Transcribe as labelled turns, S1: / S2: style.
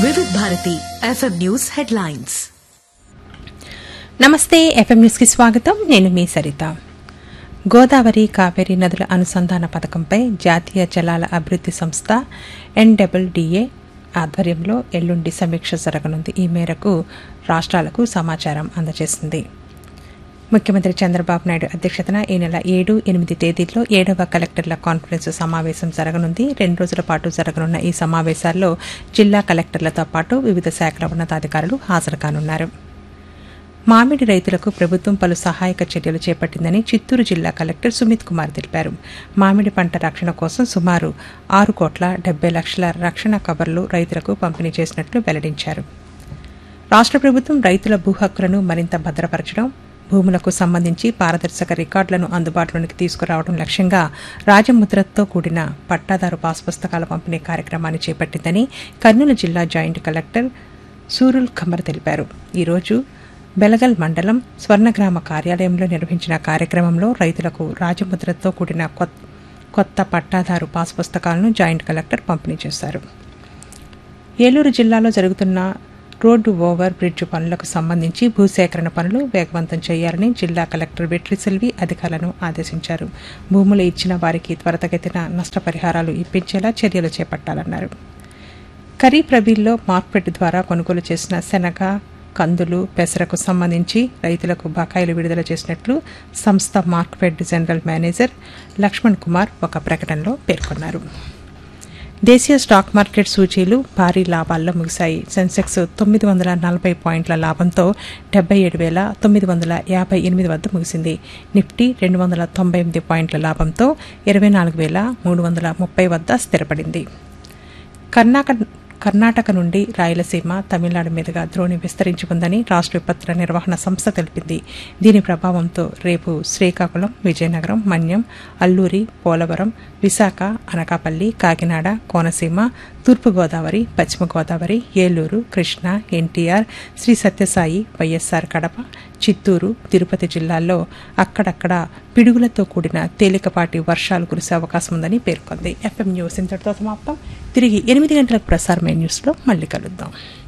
S1: వివిధ Bharati FM news headlines
S2: నమస్తే FM న్యూస్కి స్వాగతం నేను మీ సరిత గోదావరి కావేరీ నదుల అనుసంధాన పథకంపై జాతీయ జలాల అభివృద్ది సంస్థ ఎన్డబ్ల్యూడీఏ ఆధ్వర్యంలో ఎల్లుండి సమీక్ష జరగనుంది ఈ మేరకు రాష్ట్రాలకు సమాచారం అందజేసింది ముఖ్యమంత్రి చంద్రబాబు నాయుడు అధ్యక్షతన ఈ నెల ఏడు ఎనిమిది తేదీల్లో ఏడవ కలెక్టర్ల కాన్ఫరెన్స్ సమావేశం జరగనుంది రెండు రోజుల పాటు జరగనున్న ఈ సమావేశాల్లో జిల్లా కలెక్టర్లతో పాటు వివిధ శాఖల ఉన్నతాధికారులు హాజరు కానున్నారు మామిడి రైతులకు ప్రభుత్వం పలు సహాయక చర్యలు చేపట్టిందని చిత్తూరు జిల్లా కలెక్టర్ సుమిత్ కుమార్ తెలిపారు మామిడి పంట రక్షణ కోసం సుమారు ఆరు కోట్ల డెబ్బై లక్షల రక్షణ కవర్లు రైతులకు పంపిణీ చేసినట్లు వెల్లడించారు రాష్ట్ర ప్రభుత్వం రైతుల భూ హక్కులను మరింత భద్రపరచడం భూములకు సంబంధించి పారదర్శక రికార్డులను అందుబాటులోనికి తీసుకురావడం లక్ష్యంగా రాజముద్రతో కూడిన పట్టాదారు పాస్ పుస్తకాల పంపిణీ కార్యక్రమాన్ని చేపట్టిందని కర్నూలు జిల్లా జాయింట్ కలెక్టర్ సూరుల్ ఖమర్ తెలిపారు ఈరోజు బెలగల్ మండలం స్వర్ణగ్రామ కార్యాలయంలో నిర్వహించిన కార్యక్రమంలో రైతులకు రాజముద్రతో కూడిన కొత్- కొత్త పట్టాదారు పాస్ పుస్తకాలను జాయింట్ కలెక్టర్ పంపిణీ చేశారు ఏలూరు జిల్లాలో జరుగుతున్న రోడ్డు ఓవర్ బ్రిడ్జ్ పనులకు సంబంధించి భూసేకరణ పనులు వేగవంతం చేయాలని జిల్లా కలెక్టర్ వెట్రి సెల్వి అధికారులను ఆదేశించారు భూములు ఇచ్చిన వారికి త్వరితగతిన నష్టపరిహారాలు ఇప్పించేలా చర్యలు చేపట్టాలన్నారు ఖరీఫ్ రబీల్లో మార్కెట్ ద్వారా కొనుగోలు చేసిన శనగ కందులు పెసరకు సంబంధించి రైతులకు బకాయిలు విడుదల చేసినట్లు సంస్థ మార్క్ఫెడ్ జనరల్ మేనేజర్ లక్ష్మణ్ కుమార్ ఒక ప్రకటనలో పేర్కొన్నారు దేశీయ స్టాక్ మార్కెట్ సూచీలు భారీ లాభాల్లో ముగిశాయి సెన్సెక్స్ తొమ్మిది వందల నలభై పాయింట్ల లాభంతో డెబ్బై ఏడు వేల తొమ్మిది వందల యాభై ఎనిమిది వద్ద ముగిసింది నిఫ్టీ రెండు వందల తొంభై ఎనిమిది పాయింట్ల లాభంతో ఇరవై నాలుగు వేల మూడు వందల ముప్పై వద్ద స్థిరపడింది కర్ణాటక కర్ణాటక నుండి రాయలసీమ తమిళనాడు మీదుగా ద్రోణి విస్తరించి ఉందని రాష్ట్ర విపత్తుల నిర్వహణ సంస్థ తెలిపింది దీని ప్రభావంతో రేపు శ్రీకాకుళం విజయనగరం మన్యం అల్లూరి పోలవరం విశాఖ అనకాపల్లి కాకినాడ కోనసీమ తూర్పుగోదావరి పశ్చిమ గోదావరి ఏలూరు కృష్ణా ఎన్టీఆర్ శ్రీ సత్యసాయి వైఎస్సార్ కడప చిత్తూరు తిరుపతి జిల్లాల్లో అక్కడక్కడ పిడుగులతో కూడిన తేలికపాటి వర్షాలు కురిసే అవకాశం ఉందని పేర్కొంది ఎఫ్ఎం న్యూస్ ఇంతటితో సమాప్తం తిరిగి ఎనిమిది గంటలకు ప్రసారమైన న్యూస్లో మళ్ళీ కలుద్దాం